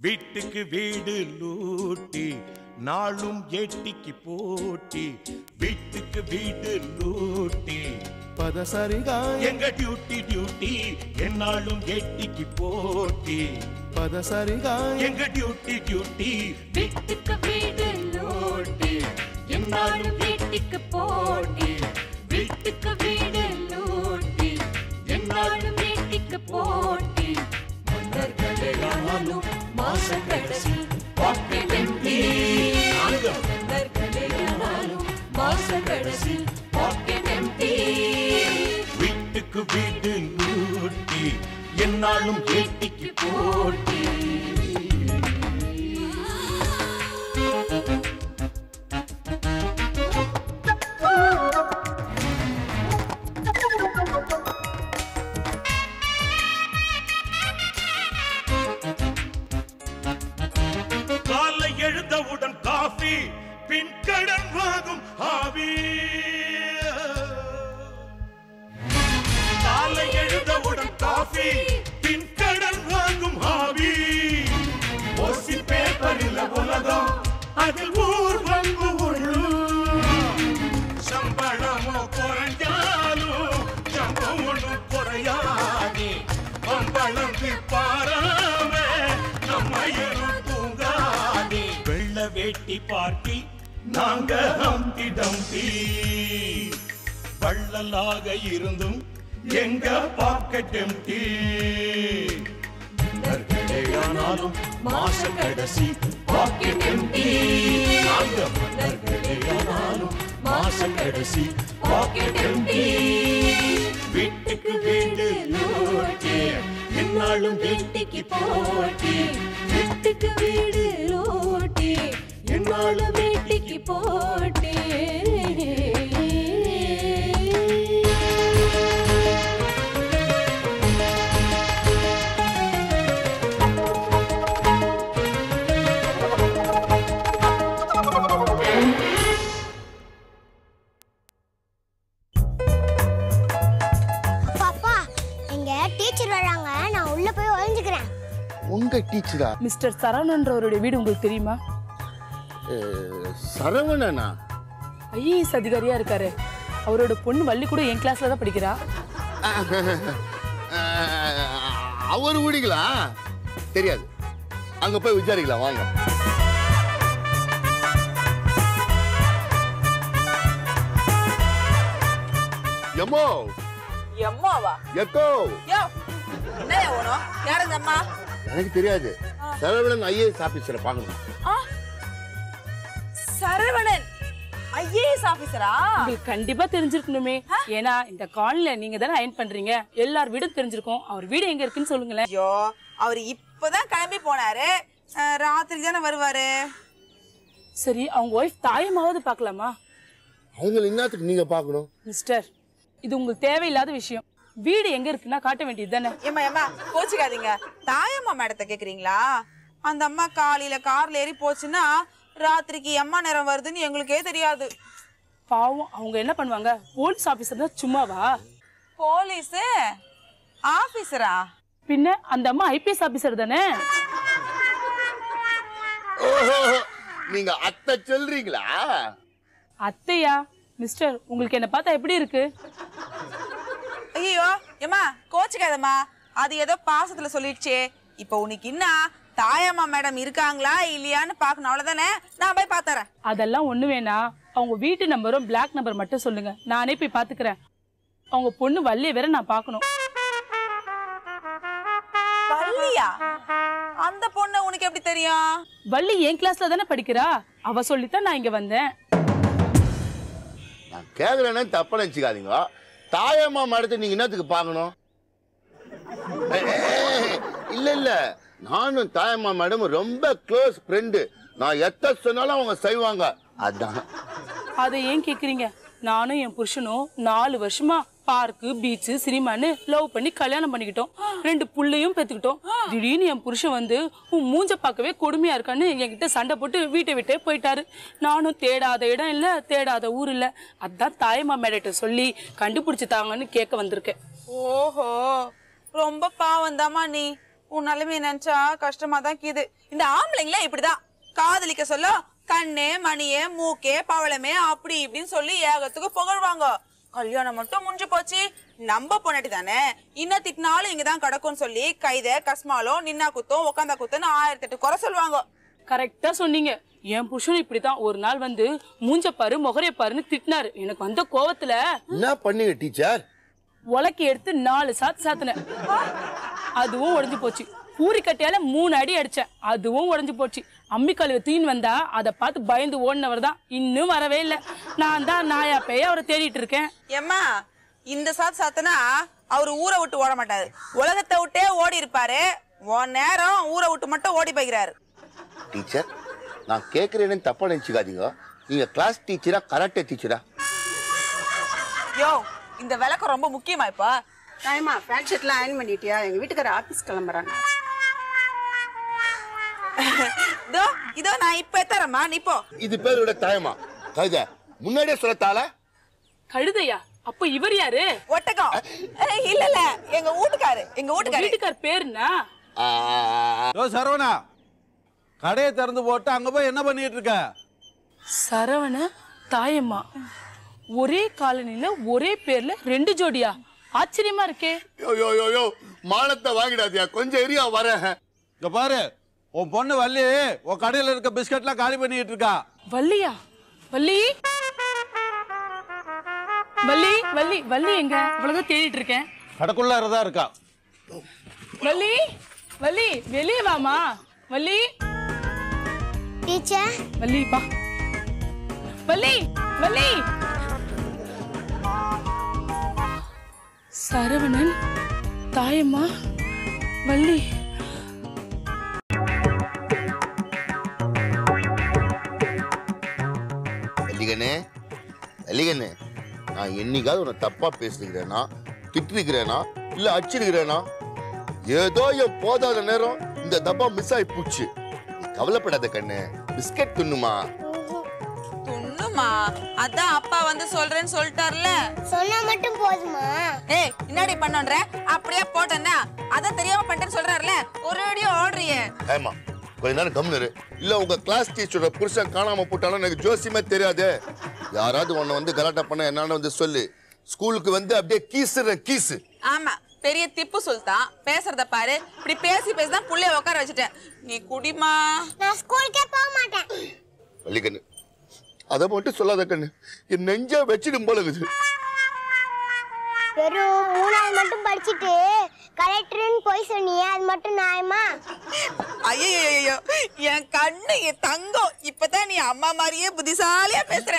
வீட்டுக்கு வீடு லூட்டி நாளும் ஏட்டிக்கு போட்டி வீட்டுக்கு வீடு லூட்டி பதசரிகா எங்க டியூட்டி டியூட்டி என்னாலும் ஏட்டிக்கு போட்டி பதசரிகா எங்க டியூட்டி டியூட்டி வீட்டுக்கு வீடு லோட்டி என்னாலும் வீட்டுக்கு போட்டி வீட்டுக்கு வீடு லோட்டி என்னாலும் வீட்டுக்கு போட்டி மன்னர்களே ஆனாலும் மாசம் கடைசி பாக்கெட் எம்டி மன்னர்களே ஆனாலும் மாசம் கடைசி பாக்கெட் எம்டி வீட்டுக்கு வீடு லூட்டி என்னாலும் ஏட்டிக்கு போட்டி காலை எழுந்தவுடன் காஃபி பின் கடன் வாங்கும் ஆவி காலை எழுந்தவுடன் காஃபி பின் கடன் வாங்கும் ஆவி ஓசி பேப்பரில் உலகம் அதில் ஊர் வந்து உள்ளும் சம்பளமோ குறைஞ்சாலும் சம்பளம் ஒன்றும் குறையாது பம்பளத்து பாராம நம்ம எரும் தூங்காதே வெள்ள வேட்டி பார்ட்டி நாங்க ஹம்பி டம்பி வள்ளலாக இருந்தும் எங்க பாக்கெட் எம்டி ஆனாலும் மாச கடைசி பாக்கெட் எம்டி நாங்க மன்னர்களே ஆனாலும் மாச கடைசி பாக்கெட் எம்டி வீட்டுக்கு வீடு லோட்டி என்னாலும் வீட்டுக்கு போட்டி வீட்டுக்கு வீடு லோட்டி என்னாலும் வீட்டுக்கு போட்டி பாப்பா எங்க டீச்சர் வராங்க நான் உள்ள போய் ஒளிஞ்சுக்கிறேன் உங்க டீச்சரா மிஸ்டர் சரவணன்றவருடைய வீடு உங்களுக்கு தெரியுமா சரவணனா ஐஏஎஸ் அதிகாரியா இருக்காரு அவரோட பொண்ணு வள்ளி கூட என் கிளாஸ்ல தான் படிக்கிறா அஹ், அவர் வீடுங்களா தெரியாது அங்க போய் விசாரிக்கலாம் வாங்க எம்மோ எம்மாவா எக்கோ யோ என்னையா வேணும் யார் இந்த அம்மா எனக்கு தெரியாது சரவணன் ஐஏஎஸ் ஆபீசரை பார்க்கணும் ஆ சரவணன் ஐஏஎஸ் ஆபீசரா உங்களுக்கு கண்டிப்பா தெரிஞ்சிருக்கணுமே ஏன்னா இந்த காலனில நீங்க தானே அயன் பண்றீங்க எல்லார் வீடும் தெரிஞ்சிருக்கும் அவர் வீடு எங்க இருக்குன்னு சொல்லுங்களேன் ஐயோ அவர் இப்பதான் கிளம்பி போனாரு அஹ், ராத்திரிக்கு தானே வருவாரு சரி அவங்க ஒய்ஃப் தாயமாவது பார்க்கலாமா அவங்களை என்னத்துக்கு நீங்க பார்க்கணும் மிஸ்டர் இது உங்களுக்கு தேவையில்லாத விஷயம் வீடு எங்க இருக்குன்னா காட்ட வேண்டியது தானே ஏம்மா ஏம்மா கோச்சுக்காதீங்க தாயம்மா மேடத்தை கேக்குறீங்களா அந்த அம்மா காலையில கார்ல ஏறி போச்சுன்னா ராத்திரிக்கு எம்மா நேரம் வருதுன்னு எங்களுக்கே தெரியாது பாவம் அவங்க என்ன பண்ணுவாங்க போலீஸ் ஆபீசர் தான் சும்மாவா போலீஸ் ஆபீசரா பின்ன அந்த அம்மா ஐபிஎஸ் ஆபீசர் தானே ஓஹோ நீங்க அத்தை சொல்றீங்களா அத்தையா மிஸ்டர் உங்களுக்கு என்ன பார்த்தா எப்படி இருக்கு ஐயோ ஏம்மா கோச்சுக்காதம்மா அது ஏதோ பாசத்துல சொல்லிடுச்சே இப்போ உனக்கு என்ன தாயம்மா மேடம் இருக்காங்களா இல்லையான்னு பார்க்கணும் அவ்வளவுதானே நான் போய் பார்த்தறேன் அதெல்லாம் ஒண்ணு வேணாம் அவங்க வீட்டு நம்பரும் பிளாக் நம்பர் மட்டும் சொல்லுங்க நானே போய் பாத்துக்கிறேன் அவங்க பொண்ணு வள்ளிய வேற நான் பார்க்கணும் பள்ளியா அந்த பொண்ணு உனக்கு எப்படி தெரியும் வள்ளி என் கிளாஸ்ல தானே படிக்கிறா அவ சொல்லித்தான் நான் இங்க வந்தேன் நான் கேக்குறேன்னு தப்பா நினைச்சுக்காதீங்க தாயம்மா மடத்தை நீங்க என்னத்துக்கு பார்க்கணும் ஏய், ஏய், இல்ல இல்ல நானும் தாயம்மா மேடம் ரொம்ப க்ளோஸ் ஃப்ரெண்டு நான் எத்த சொன்னாலும் அவங்க செய்வாங்க அதான் அதை ஏன் கேக்குறீங்க நானும் என் புருஷனும் நாலு வருஷமா பார்க்கு பீச்சு சினிமான்னு லவ் பண்ணி கல்யாணம் பண்ணிக்கிட்டோம் ரெண்டு புள்ளையும் பெத்துக்கிட்டோம் திடீர்னு என் புருஷன் வந்து உன் மூஞ்ச பார்க்கவே கொடுமையா இருக்கான்னு என்கிட்ட சண்டை போட்டு வீட்டை விட்டே போயிட்டாரு நானும் தேடாத இடம் இல்ல தேடாத ஊர் இல்ல அதான் தாயம்மா மேடட்ட சொல்லி கண்டுபிடிச்சு தாங்கன்னு கேட்க வந்திருக்கேன் ஓஹோ ரொம்ப பாவம் நீ உன் நிலைமைய நினைச்சா கஷ்டமா தான் கீது இந்த ஆம்பளைங்களே இப்படிதான் காதலிக்க சொல்ல கண்ணே மணியே மூக்கே பவளமே அப்படி இப்படின்னு சொல்லி ஏகத்துக்கு புகழ்வாங்க கல்யாணம் மட்டும் முடிஞ்சு போச்சு நம்ப பொண்ணாட்டி தானே இன்னும் திட்டினாலும் இங்கதான் கிடக்கும்னு சொல்லி கைத கஸ்மாலோ நின்னா குத்தம் உக்காந்தா குத்தம்னு ஆயிரத்தி எட்டு குறை சொல்லுவாங்க கரெக்டா சொன்னீங்க என் புருஷன் இப்படித்தான் ஒரு நாள் வந்து மூஞ்ச பாரு முகரைய பாருன்னு திட்டினாரு எனக்கு வந்த கோவத்துல என்ன பண்ணீங்க டீச்சர் உலக்கி எடுத்து நாலு சாத்து சாத்தினேன் அதுவும் உடைஞ்சு போச்சு பூரி கட்டையால மூணு அடி அடிச்சேன் அதுவும் உடைஞ்சு போச்சு அம்மி கழுவை தூயின் வந்தா அதை பார்த்து பயந்து ஓடினவர் தான் இன்னும் வரவே இல்லை நான் தான் நாயா பேய அவரை தேடிட்டு இருக்கேன் ஏம்மா இந்த சாத்து சாத்துனா அவர் ஊரை விட்டு ஓட மாட்டாரு உலகத்தை விட்டே ஓடி இருப்பாரு உன் நேரம் ஊரை விட்டு மட்டும் ஓடி போய்கிறாரு டீச்சர் நான் கேட்குறேன்னு தப்பா நினச்சிக்காதீங்க நீங்க கிளாஸ் டீச்சரா கராட்டே டீச்சரா யோ இந்த விளக்கம் ரொம்ப முக்கியமா இப்ப தாயம்மா பேண்ட் ஷர்ட்லாம் அயன் பண்ணிட்டியா எங்க வீட்டுக்கார ஆபீஸ் கிளம்புறாங்க இதோ இதோ நான் இப்ப எத்தரமா நீ போ இது பேரோட தாயமா கழுத முன்னாடியே சொல்லத்தால கழுதையா அப்ப இவர் யாரு ஒட்டகம் ஏய், இல்ல இல்ல எங்க வீட்டுக்காரு எங்க வீட்டுக்காரு வீட்டுக்கார் பேருனா யோ சரவணா கடையை திறந்து போட்டு அங்க போய் என்ன பண்ணிட்டு இருக்க சரவண தாயம்மா ஒரே காலனில ஒரே பேர்ல ரெண்டு ஜோடியா ஆச்சரியமா இருக்கே யோ யோ யோ யோ மானத்தை வாங்கிடாதியா கொஞ்சம் எரியா வரேன் இங்க பாரு உன் பொண்ணு வள்ளி உன் கடையில இருக்க பிஸ்கட்லாம் காலி பண்ணிட்டு இருக்கா வள்ளியா வள்ளி வள்ளி வள்ளி வள்ளி எங்க இவ்வளவுதான் தேடிட்டு இருக்கேன் கடைக்குள்ள தான் இருக்கா வள்ளி வள்ளி வெளியே வாமா வள்ளி டீச்சர் வள்ளி பா வள்ளி வள்ளி சரவணன் தாயம்மா வள்ளி எல்லிகனே எல்லிகனே நான் என்னைக்காவது உன்னை தப்பா பேசிருக்கிறேனா திட்டிருக்கிறேனா இல்ல அடிச்சிருக்கிறேனா ஏதோ என் போதாத நேரம் இந்த டப்பா மிஸ் ஆகி போச்சு நீ கவலைப்படாத கண்ணு பிஸ்கட் தின்னுமா துண்ணுமா அதான் அப்பா வந்து சொல்றேன்னு சொல்லிட்டார்ல சொன்னா மட்டும் போதுமா ஏய் என்னடி பண்ணன்ற அப்படியே போட்டேன்னா அதான் தெரியாம பண்ணிட்டேன்னு சொல்றாருல ஒரு அடியோ ஓடுறியே ஏமா கொஞ்ச நேரம் கம்னரு இல்ல உங்க கிளாஸ் டீச்சரோட புருஷன் காணாம போட்டாலும் எனக்கு ஜோசியமே தெரியாது யாராவது உன்னை வந்து கலாட்டா பண்ண என்னன்னு வந்து சொல்லு ஸ்கூலுக்கு வந்து அப்படியே கீசுறேன் கீசு ஆமா பெரிய திப்பு சுல்தான் பேசுறத பாரு இப்படி பேசி பேசி தான் புள்ளைய உட்கார வச்சுட்டேன் நீ குடிமா நான் ஸ்கூலுக்கே போக மாட்டேன் வள்ளிக்கண்ணு அதை மட்டும் சொல்லாத கண்ணு என் நெஞ்ச வச்சிடும் போல இருக்குது வெறும் மூணாவது மட்டும் படிச்சுட்டு கலெக்டர்னு போய் சொன்னியே அது மட்டும் நியாயமா ஐயோ என் கண்ணு என் தங்கம் இப்பதான் நீ அம்மா மாதிரியே புத்திசாலியா பேசுற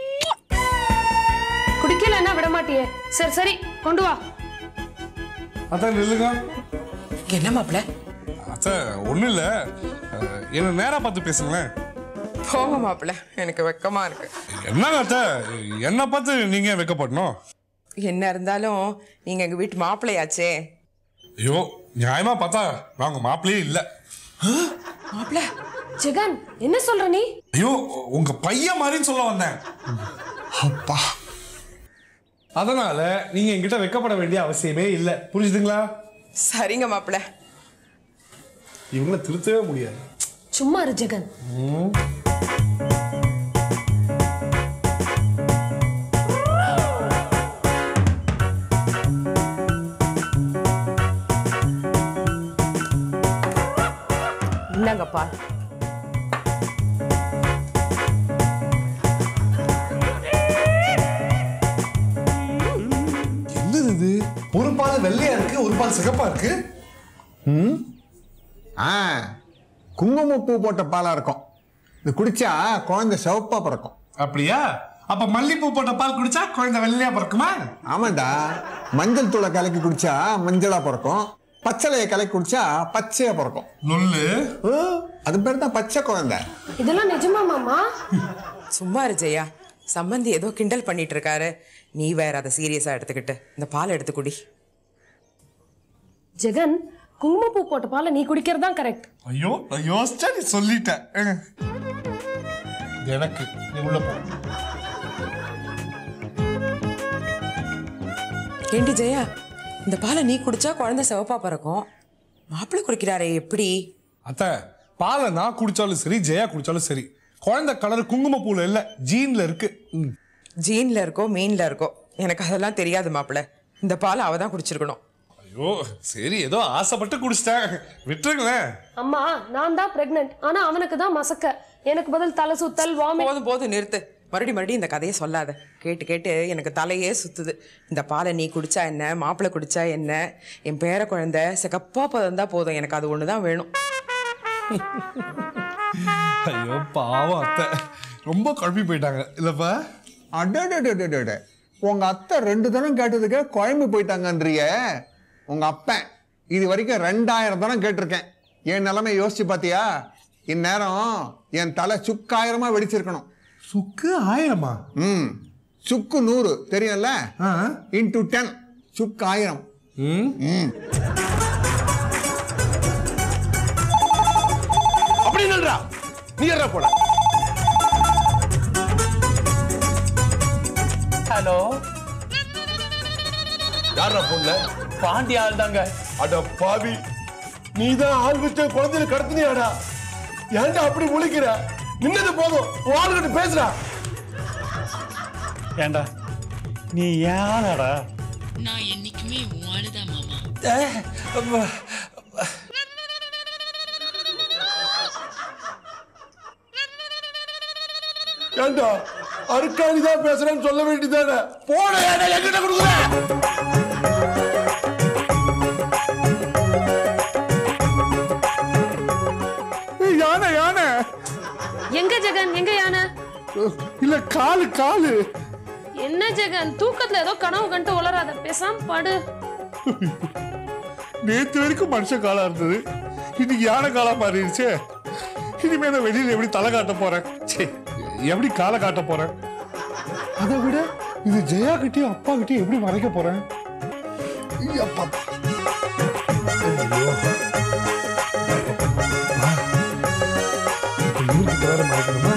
குடிக்கலன்னா விட மாட்டியே சரி சரி கொண்டு வா அதான் நில்லுங்க என்ன மாப்பிள்ள அத்தை ஒன்றும் இல்லை என்ன நேராக பார்த்து பேசுங்களேன் போங்க மாப்பிள்ள எனக்கு வெக்கமா இருக்கு என்னங்க அத்தை என்னை பார்த்து நீங்கள் வைக்கப்படணும் என்ன இருந்தாலும் நீங்க எங்க வீட்டு மாப்பிள்ளையாச்சே ஐயோ நியாயமா பார்த்தா நாங்கள் மாப்பிள்ளையே இல்லை மாப்பிள்ள ஜெகன் என்ன சொல்ற நீ ஐயோ உங்க பையன் மாதிரின்னு சொல்ல வந்தேன் அப்பா அதனால நீங்க என்கிட்ட வெக்கப்பட வேண்டிய அவசியமே இல்லை புரிஞ்சுதுங்களா சரிங்க மாப்பிள்ள இவங்கள திருத்தவே முடியாது சும்மா இரு ஜெகன் இந்தாங்கப்பா என்னது இது ஒரு பால் வெள்ளையா இருக்கு ஒரு பால் சிகப்பா இருக்கு ம் ஆ குங்குமப்பூ போட்ட பாலா இருக்கும் இது குடிச்சா குழந்தை சிவப்பா பிறக்கும் அப்படியா அப்ப மல்லிப்பூ போட்ட பால் குடிச்சா குழந்தை வெள்ளையா பிறக்குமா ஆமாண்டா மஞ்சள் தூளை கலக்கி குடிச்சா மஞ்சளா பிறக்கும் பச்சளையை கலக்கி குடிச்சா பச்சையா பிறக்கும் நொல்லு ஓ, அது பேர் தான் பச்சை குழந்தை இதெல்லாம் நிஜமா மாமா சும்மா இரு ஜெயா சம்மந்தி ஏதோ கிண்டல் பண்ணிட்டு இருக்காரு நீ வேற அதை சீரியஸா எடுத்துக்கிட்டு இந்த பால் எடுத்து குடி ஜெகன் குங்குமப்பூ போட்ட பாலை நீ குடிக்கிறது தான் கரெக்ட் ஐயோ நான் யோசிச்சா நீ சொல்லிட்டேன் அஹ். இது எனக்கு நீ உள்ள போ ஏண்டி ஜெயா இந்த பாலை நீ குடிச்சா குழந்தை சிவப்பா பிறக்கும் மாப்பிள்ளை குடிக்கிறாரே எப்படி அத்தை பாலை நான் குடிச்சாலும் சரி ஜெயா குடிச்சாலும் சரி குழந்தை கலர் குங்குமப்பூல இல்ல ஜீன்ல இருக்கு ம். ஜீன்ல இருக்கோ மீன்ல இருக்கோ எனக்கு அதெல்லாம் தெரியாது மாப்பிள்ளை இந்த பால் அவ தான் குடிச்சிருக்கணும் ஐயோ சரி ஏதோ ஆசைப்பட்டு குடிச்சிட்டேன் விட்டுருங்களேன் அம்மா நான் தான் பிரெக்னென்ட் ஆனா அவனுக்கு தான் மசக்க எனக்கு பதில் தலை சுத்தல் வாமிட் போதும் போதும் நிறுத்து மறுபடியும் மறுபடியும் இந்த கதையை சொல்லாத கேட்டு கேட்டு எனக்கு தலையே சுத்துது இந்த பாலை நீ குடிச்சா என்ன மாப்பிள்ளை குடிச்சா என்ன என் பேர குழந்தை சிகப்பா பிறந்தா போதும் எனக்கு அது ஒன்று தான் வேணும் ஐயோ பாவம் அத்தை ரொம்ப குழப்பி போயிட்டாங்க இல்லப்பா அடடடடடட உங்க அத்தை ரெண்டு தரம் கேட்டதுக்கு குழம்பு போயிட்டாங்கன்றிய உங்க அப்பன் இது வரைக்கும் ரெண்டாயிரம் தரம் கேட்டிருக்கேன் என் நிலைமை யோசிச்சு பாத்தியா இந்நேரம் என் தலை சுக்காயிரமா வெடிச்சிருக்கணும் சுக்கு ஆயிரமா ம் சுக்கு நூறு தெரியும்ல இன்டூ டென் சுக்கு ஆயிரம் ம் அப்படி நில்றா நீ ஏறா போட ஹலோ யாரா போன்ல பாண்டி ஆள் தாங்க அட பாவி நீ தான் ஆள் வச்ச குழந்தைய கடத்தினியாடா ஏன்டா அப்படி முழிக்கிற நின்னது போதும் உன் ஆளுகிட்ட பேசுறா ஏண்டா நீ யாரடா நான் என்னைக்குமே உன் ஆளுதான் மாமா ஏன்டா அருக்காணி தான் பேசுறேன்னு சொல்ல வேண்டியதானே போட ஏடா என்கிட்ட கொடுக்குற யானை யானை எங்க ஜெகன் எங்க யானை இல்ல காலு காலு என்ன ஜெகன் தூக்கத்துல ஏதோ கனவு கண்டு உளராத பேசாம படு நேத்து வரைக்கும் மனுஷ காலா இருந்தது இன்னைக்கு யானை காலா மாறிடுச்சு இனிமே நான் வெளியில எப்படி தலை காட்ட போறேன் ச்சே, எப்படி காலை காட்ட போறேன் அதை விட இது ஜெயா கிட்டயும் அப்பா கிட்டயும் எப்படி மறைக்க போறேன் அப்பா ஊருக்கு வேற மறைக்கணுமா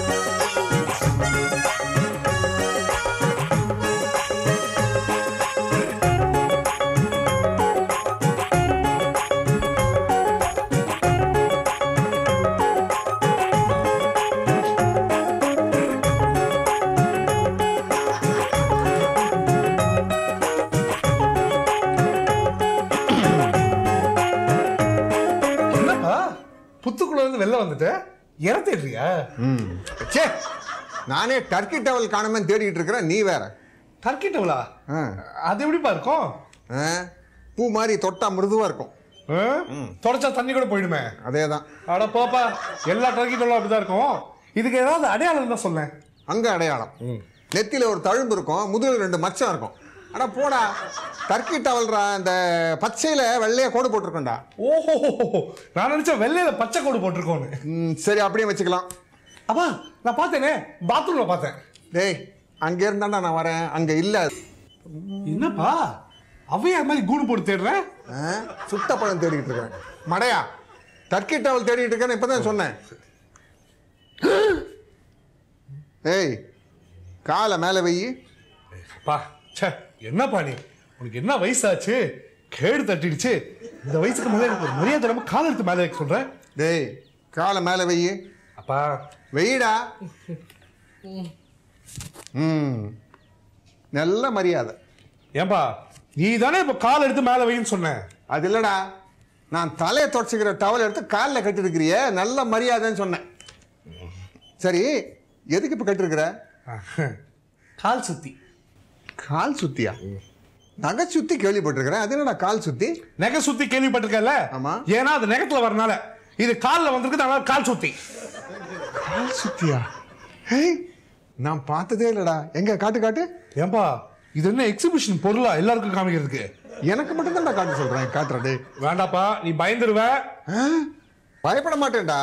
என்னப்பா புத்துக்குள்ள இருந்து வெளில வந்துட்ட இற தேடுறியா ம் சே நானே டர்க்கி டவல் காணாம தேடிட்டு இருக்கிறேன் நீ வேற டர்க்கி டவலா அது எப்படிப்பா இருக்கும் ஆ, பூ மாதிரி தொட்டா மிருதுவா இருக்கும் தொடச்சா தண்ணி கூட போயிடுமே அதே தான் அட போப்பா எல்லா டர்க்கி டவலும் அப்படிதான் இருக்கும் இதுக்கு ஏதாவது அடையாளம் தான் சொன்னேன் அங்க அடையாளம் நெத்தியில ஒரு தழும்பு இருக்கும் முதுகுல ரெண்டு மச்சம் இருக்கும் அட போடா டர்க்கி டவல்ரா இந்த பச்சையில வெள்ளையா கோடு போட்டிருக்கோண்டா ஓஹோ நான் நினைச்சேன் வெள்ளையில பச்சை கோடு போட்டிருக்கோன்னு ம், சரி அப்படியே வச்சுக்கலாம் அப்பா நான் பார்த்தேனே பாத்ரூம்ல பார்த்தேன் டேய் அங்க இருந்தாண்டா நான் வரேன் அங்க இல்ல என்னப்பா அவையா மாதிரி கூடு போட்டு தேடுறேன் ஆ, சுத்த பழம் தேடிட்டு இருக்கிறேன் மடையா டர்க்கி டவல் தேடிட்டு இருக்கேன்னு இப்பதான் சொன்னேன் ஏய் காலை மேலே வை பா ச்சே என்னப்பா நீ உனக்கு என்ன வயசாச்சு கேடு தட்டிடுச்சு இந்த வயசுக்கு மேலே எனக்கு ஒரு மரியாதை இல்லாம கால் எடுத்து மேலே வைக்க சொல்றேன் டேய் காலை மேலே வை அப்பா வெயிடா ம் நல்ல மரியாதை ஏன்பா நீ தானே இப்போ கால் எடுத்து மேலே வைன்னு சொன்னேன் அது இல்லடா நான் தலையை தொடச்சிக்கிற டவல் எடுத்து காலில் கட்டிருக்கிறிய நல்ல மரியாதைன்னு சொன்னேன் சரி எதுக்கு இப்போ கட்டிருக்கிற கால் சுத்தி கால் சுத்தியா நகை சுத்தி கேள்விப்பட்டிருக்கிறேன் அது என்னடா கால் சுத்தி நகை சுத்தி கேள்விப்பட்டிருக்கல ஆமா ஏன்னா அது நகத்துல வரனால இது கால்ல வந்திருக்கு அதனால கால் சுத்தி கால் சுத்தியா ஹேய் நான் பார்த்ததே இல்லடா எங்க காட்டு காட்டு ஏன்பா இது என்ன எக்ஸிபிஷன் பொருளா எல்லாருக்கும் காமிக்கிறதுக்கு எனக்கு மட்டும் தான் காட்ட சொல்றேன் காட்டுறடே வேண்டாப்பா நீ பயந்துருவ பயப்பட மாட்டேன்டா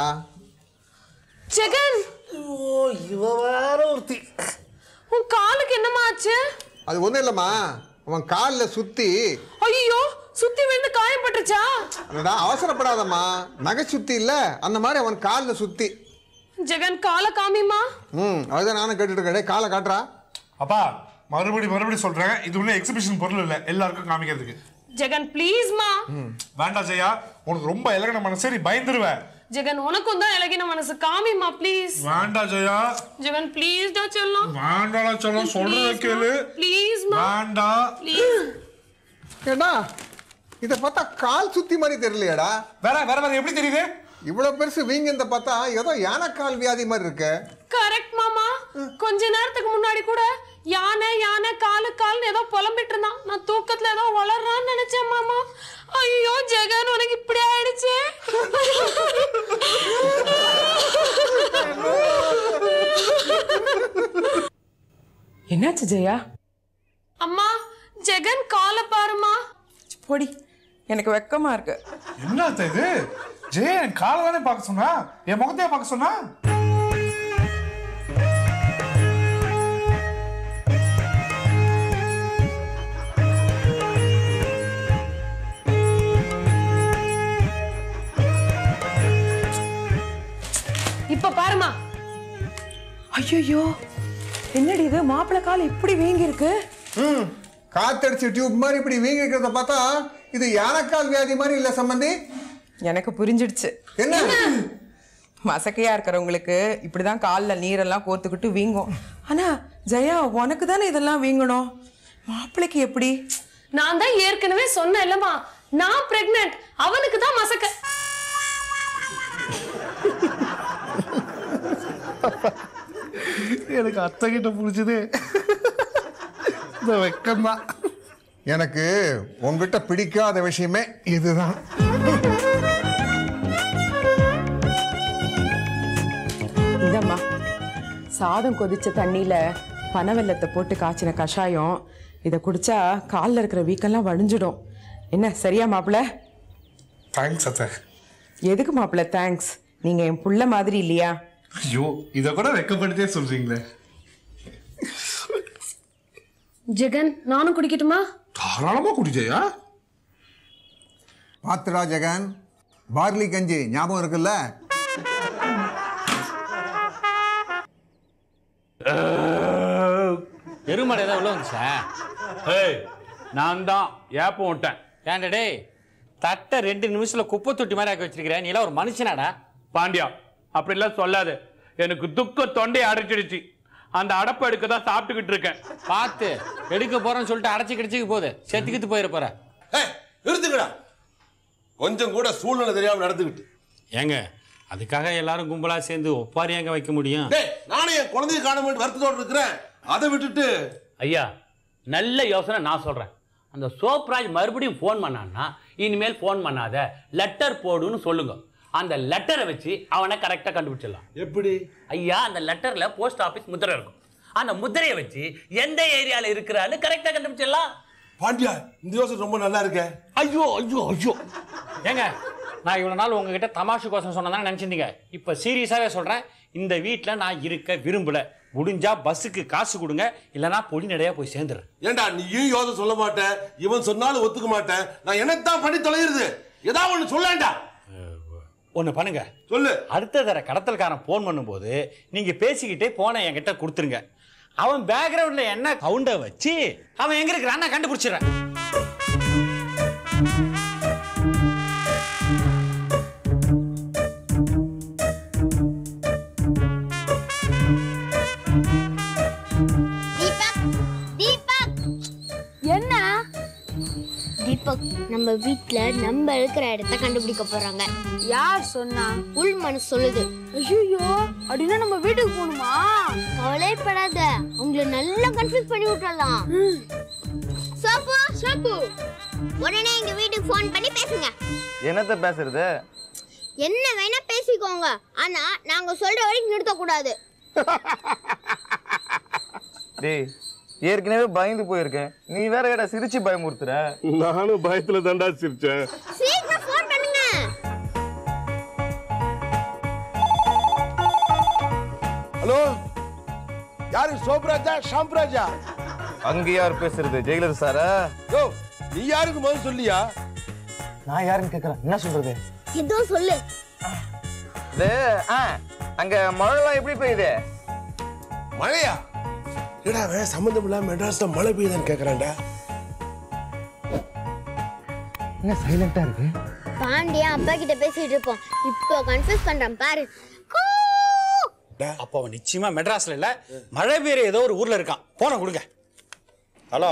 ஜெகன் ஓ இவ வேற ஒருத்தி உன் காலுக்கு என்னம்மா ஆச்சு அது ஒண்ணும் இல்லம்மா அவன் காலில் சுத்தி ஐயோ சுத்தி விழுந்து காயப்பட்டுச்சா அடடா அவசரப்படாதம்மா நகை சுத்தி இல்ல அந்த மாதிரி அவன் காலில் சுத்தி ஜெகன் காலை காமிமா ம் அதுதான் நானும் கேட்டுட்டு இருக்கேன் டேய், காலை காட்டுறா அப்பா மறுபடி மறுபடி சொல்றேன் இது ஒன்றும் எக்ஸிபிஷன் பொருள் இல்லை எல்லாருக்கும் காமிக்கிறதுக்கு ஜெகன் ப்ளீஸ்மா வேண்டாம் ஜெயா உனக்கு ரொம்ப இலகன மனசு நீ பயந்துருவேன் ஜெகன் உனக்கும் தான் இலகின மனசு காமிமா ப்ளீஸ் வேண்டாம் ஜெயா ஜெகன் ப்ளீஸ் டா சொல்லலாம் வேண்டாம் சொல்ல சொல்றத கேளு ப்ளீஸ்மா வேண்டாம் ப்ளீஸ் ஏடா இத பார்த்தா கால் சுத்தி மாதிரி தெரியலையாடா வேற வேற வேற எப்படி தெரியுது இவ்வளவு பெருசு வீங்க இந்த பார்த்தா ஏதோ யானைக்கால் வியாதி மாதிரி இருக்கு கரெக்ட் மாமா கொஞ்ச நேரத்துக்கு முன்னாடி கூட யானை யானை காலு கால்னு ஏதோ புலம்பிட்டு இருந்தான் நான் தூக்கத்துல ஏதோ வளர்றான்னு நினைச்சேன் மாமா ஐயோ ஜெகன் உனக்கு இப்படி ஆயிடுச்சு என்னாச்சு ஜெயா அம்மா ஜெகன் காலை பாருமா போடி எனக்கு வெக்கமா இருக்கு என்ன அத்தை இது ஜெயா என் காலை தானே பார்க்க சொன்னா என் முகத்தையே பார்க்க சொன்னா இப்ப பாருமா ஐயோ என்னடி இது மாப்பிள்ளை கால் இப்படி வீங்கி இருக்கு ம் காத்தடிச்ச டியூப் மாதிரி இப்படி வீங்கி இருக்கிறத பார்த்தா இது யானைக்கால் வியாதி மாதிரி இல்ல சம்பந்தி எனக்கு புரிஞ்சிடுச்சு என்ன மசக்கையா இருக்கிறவங்களுக்கு இப்படிதான் காலில் நீரெல்லாம் கோத்துக்கிட்டு வீங்கும் ஆனா ஜெயா உனக்கு தானே இதெல்லாம் வீங்கணும் மாப்பிள்ளைக்கு எப்படி நான் தான் ஏற்கனவே சொன்னேன் இல்லம்மா நான் பிரெக்னென்ட் அவனுக்கு தான் மசக்க எனக்கு அத்தை கிட்ட புடிச்சது இந்த வெக்கம்தான் எனக்கு உங்ககிட்ட பிடிக்காத விஷயமே இதுதான் இந்தம்மா சாதம் கொதிச்ச தண்ணியில பனவெல்லத்தை போட்டு காய்ச்சின கஷாயம் இதை குடிச்சா காலில் இருக்கிற வீக்கெல்லாம் வடிஞ்சிடும் என்ன சரியா மாப்பிள்ள தேங்க்ஸ் அத்தை எதுக்கு மாப்பிள்ள தேங்க்ஸ் நீங்க என் புள்ள மாதிரி இல்லையா ஐயோ இத கூட வெக்கப்படுத்தே சொல்றீங்களே ஜெகன் நானும் குடிக்கட்டுமா தாராளமா குடி ஜெயா பாத்துடா ஜெகன் பார்லி கஞ்சி ஞாபகம் இருக்குல்ல எருமாடு ஏதாவது உள்ள வந்துச்சா ஏய் நான் தான் ஏப்பம் விட்டேன் ஏன்டா டேய் தட்டை ரெண்டு நிமிஷத்துல குப்பை தொட்டி மாதிரி ஆக்கி வச்சிருக்கிற நீ எல்லாம் ஒரு மனுஷனாடா பாண்டியா அப்படிலாம் சொல்லாத எனக்கு துக்க தொண்டையை அடைச்சிடுச்சு அந்த அடப்பை எடுக்க தான் சாப்பிட்டுக்கிட்டு இருக்கேன் பார்த்து எடுக்க போறேன்னு சொல்லிட்டு அடைச்சி கிடச்சிக்கு போகுது செத்துக்கிட்டு போயிட போற நிறுத்துங்கடா கொஞ்சம் கூட சூழ்நிலை தெரியாம நடந்துக்கிட்டு ஏங்க அதுக்காக எல்லாரும் கும்பலா சேர்ந்து ஒப்பாரி எங்க வைக்க முடியும் டேய் நானும் என் குழந்தைய காண வேண்டிய வருத்தத்தோடு இருக்கிறேன் அதை விட்டுட்டு ஐயா நல்ல யோசனை நான் சொல்றேன் அந்த சோப்ராஜ் மறுபடியும் ஃபோன் பண்ணான்னா இனிமேல் ஃபோன் பண்ணாத லெட்டர் போடுன்னு சொல்லுங்க அந்த லெட்டரை வச்சு அவனை கரெக்டாக கண்டுபிடிச்சிடலாம் எப்படி ஐயா அந்த லெட்டர்ல போஸ்ட் ஆபீஸ் முத்திரை இருக்கும் அந்த முத்திரையை வச்சு எந்த ஏரியால இருக்கிறான்னு கரெக்டாக கண்டுபிடிச்சிடலாம் பாண்டியா இந்த யோசனை ரொம்ப நல்லா இருக்கே ஐயோ ஐயோ ஐயோ ஏங்க நான் இவ்வளவு நாள் உங்ககிட்ட தமாஷு கோசம் சொன்னதான் நினைச்சிருந்தீங்க இப்ப சீரியஸாவே சொல்றேன் இந்த வீட்ல நான் இருக்க விரும்பல முடிஞ்சா பஸ்ஸுக்கு காசு கொடுங்க இல்லனா பொடி நடையா போய் சேர்ந்துறேன் ஏண்டா நீயும் யோசனை சொல்ல மாட்டேன் இவன் சொன்னாலும் ஒத்துக்க மாட்டேன் நான் என்னத்தான் பண்ணி தொலைகிறது ஏதாவது ஒண்ணு சொல்லேன்டா ஒன்று பண்ணுங்க சொல்லு அடுத்த தர கடத்தல்காரன் ஃபோன் பண்ணும்போது நீங்க பேசிக்கிட்டே போனை என்கிட்ட கொடுத்துருங்க அவன் பேக்ரவுண்ட்ல என்ன கவுண்டை வச்சு அவன் எங்க இருக்கிறான் நான் கண்டுபிடிச்சிடுறேன் தீபக் தீபக் என்ன தீபக் நம்ம வீட்ல நம்ம இருக்கிற இடத்த கண்டுபிடிக்க போறாங்க யார் சொன்னா உள் மனசு சொல்லுது ஐயோ அப்படின்னா நம்ம வீட்டுக்கு போகணுமா கவலைப்படாத உங்களை நல்லா கன்ஃபியூஸ் பண்ணி விட்டுறலாம் சாப்பு சாப்பு உடனே எங்க வீட்டுக்கு ஃபோன் பண்ணி பேசுங்க என்னத்த பேசுறது என்ன வேணா பேசிக்கோங்க ஆனா நாங்க சொல்ற வரைக்கும் நிறுத்த கூடாது டேய் ஏற்கனவே பயந்து போயிருக்கேன் நீ வேற ஏடா சிரிச்சு பயமுறுத்துற நானும் பயத்துல தாண்டா சிரிச்சேன் சீக்கிரம் ஃபோன் பண்ணுங்க ஹலோ யாரு சோப்ராஜா ஷாம்ராஜா அங்க யார் பேசுறது ஜெயிலர் சாரா யோ நீ யாருக்கு முதல்ல சொல்லியா நான் யாருன்னு கேக்குறேன் என்ன சொல்றது ஏதோ சொல்லு இது ஆ அங்க மழைலாம் எப்படி பெய்யுது மழையா என்னடா வேற சம்மந்தம் இல்லாம மெட்ராஸ்ல மழை பெய்யுதான்னு கேக்குறான்டா என்ன சைலண்டா இருக்கு பாண்டியா அப்பா கிட்ட பேசிட்டு இருப்போம் இப்போ கன்ஃபியூஸ் பண்றான் பாரு அப்போ அவன் நிச்சயமா மெட்ராஸ்ல இல்ல மழை பெய்யுற ஏதோ ஒரு ஊர்ல இருக்கான் போன கொடுங்க ஹலோ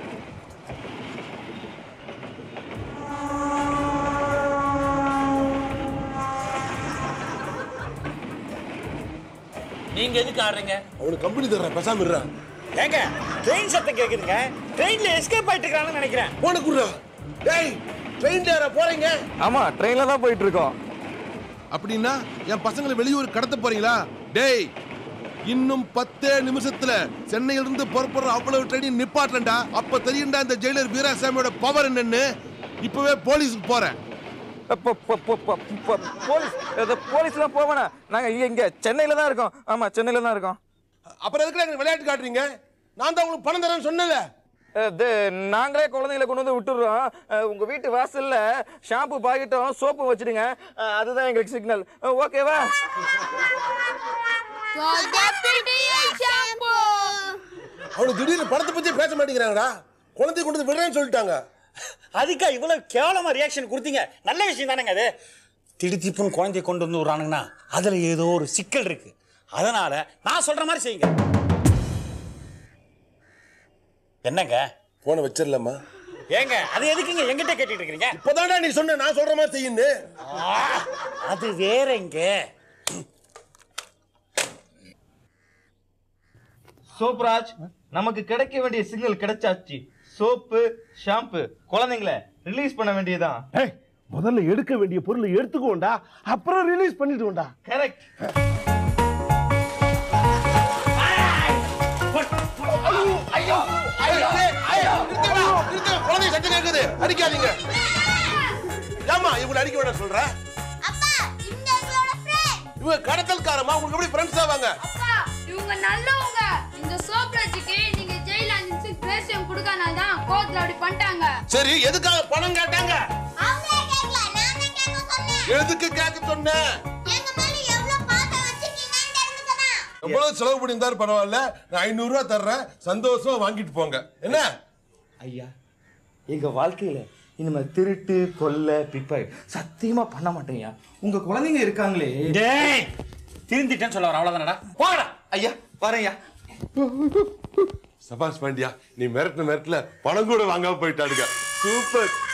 நீங்க எதுக்கு ஆடுறீங்க அவனுக்கு கம்பெனி தர்றேன் பேசாம இருறா ஏங்க ட்ரெயின் சத்தம் கேக்குதுங்க ட்ரெயின்ல எஸ்கேப் ஆயிட்டு இருக்காங்கன்னு நினைக்கிறேன் போன குடுறா டேய் ட்ரெயின்ல யாரா போறீங்க ஆமா ட்ரெயின்ல தான் போயிட்டு இருக்கோம் அப்படின்னா என் பசங்களை வெளியூர் கடத்த போறீங்களா டேய் இன்னும் பத்தே நிமிஷத்துல சென்னையில இருந்து புறப்படுற அவ்வளவு ட்ரெயின் நிப்பாட்டண்டா அப்ப தெரியும்டா இந்த ஜெயிலர் வீராசாமியோட பவர் என்னன்னு இப்பவே போலீஸுக்கு போறேன் பொ- பொ- பொ- பொ- பொ- போலீஸ் இது போலீஸ்லாம் போவேனா நாங்க இங்க இங்க சென்னையில தான் இருக்கோம் ஆமா சென்னையில தான் இருக்கோம் அப்புறம் எதுக்கு எனக்கு விளையாட்டு காட்டுறீங்க நான் தான் உங்களுக்கு பணம் தரேன்னு சொன்னல இது நாங்களே குழந்தைகளை கொண்டு வந்து விட்டுடுறோம் அஹ், உங்க வீட்டு வாசல்ல ஷாம்பு பாக்கெட்டும் சோப்பும் வச்சிடுங்க அஹ், அதுதான் எங்களுக்கு சிக்னல் ஓகேவா அவனுக்கு திடீர்னு பணத்தை பத்தி பேச மாட்டேங்கிறாங்கடா குழந்தை கொண்டு வந்து விடுறேன்னு சொல்லிட்டாங்க அதுக்கா இவ்வளவு கேவலமா ரியாக்ஷன் கொடுத்தீங்க நல்ல விஷயம் தானேங்க அது திடுத்திப்புன்னு குழந்தைய கொண்டு வந்து விடுறானுங்கன்னா அதுல ஏதோ ஒரு சிக்கல் இருக்கு அதனால நான் சொல்ற மாதிரி செய்யுங்க என்னங்க போன வச்சிடலாமா ஏங்க அது எதுக்குங்க எங்கிட்ட கேட்டுட்டு இருக்கீங்க இப்பதான்டா நீ சொன்ன நான் சொல்ற மாதிரி செய்யுன்னு அது வேறங்க சோப்ராஜ் நமக்கு கிடைக்க வேண்டிய சிக்னல் கிடைச்சாச்சு சோப்பு ஷாம்பு குழந்தைங்களை ரிலீஸ் பண்ண வேண்டியதான் ஏய் முதல்ல எடுக்க வேண்டிய பொருளை எடுத்துக்கோண்டா அப்புறம் ரிலீஸ் பண்ணிடுவோம்டா கரெக்ட் ஐயோ ஐயோ ஐயோ நிறுத்துடா, நிறுத்துடா. குழந்தை சத்தம் கேக்குது அடிக்காதீங்க ஏமா இவங்களை அடிக்க வேண்டாம் சொல்ற இவங்க கடத்தல்காரமா உங்களுக்கு எப்படி ஃப்ரெண்ட்ஸ் ஆவாங்க இவங்க நல்லவங்க இந்த சோப்ராஜுக்கு நீங்க ஜெயில அஞ்சு நிமிஷம் பேசியம் கொடுக்கறனால தான் கோவத்துல அப்படி பண்ணிட்டாங்க சரி எதுக்காக பணம் கேட்டாங்க எதுக்கு கேட்க சொன்ன எவ்வளவு செலவு பண்ணியிருந்தாரு பரவாயில்ல நான் ஐநூறு ரூபா தர்றேன் சந்தோஷமா வாங்கிட்டு போங்க என்ன ஐயா எங்க வாழ்க்கையில இனிமேல் திருட்டு கொல்லை பிப்பாய் சத்தியமா பண்ண மாட்டேங்க உங்க குழந்தைங்க இருக்காங்களே டேய் திருந்திட்டேன்னு சொல்ல வர அவ்வளவுதானடா போடா ஐயா வரேன்யா சபாஸ் பாண்டியா நீ மிரட்டு மிரட்டல பணம் கூட வாங்காம போயிட்டாடுங்க சூப்பர்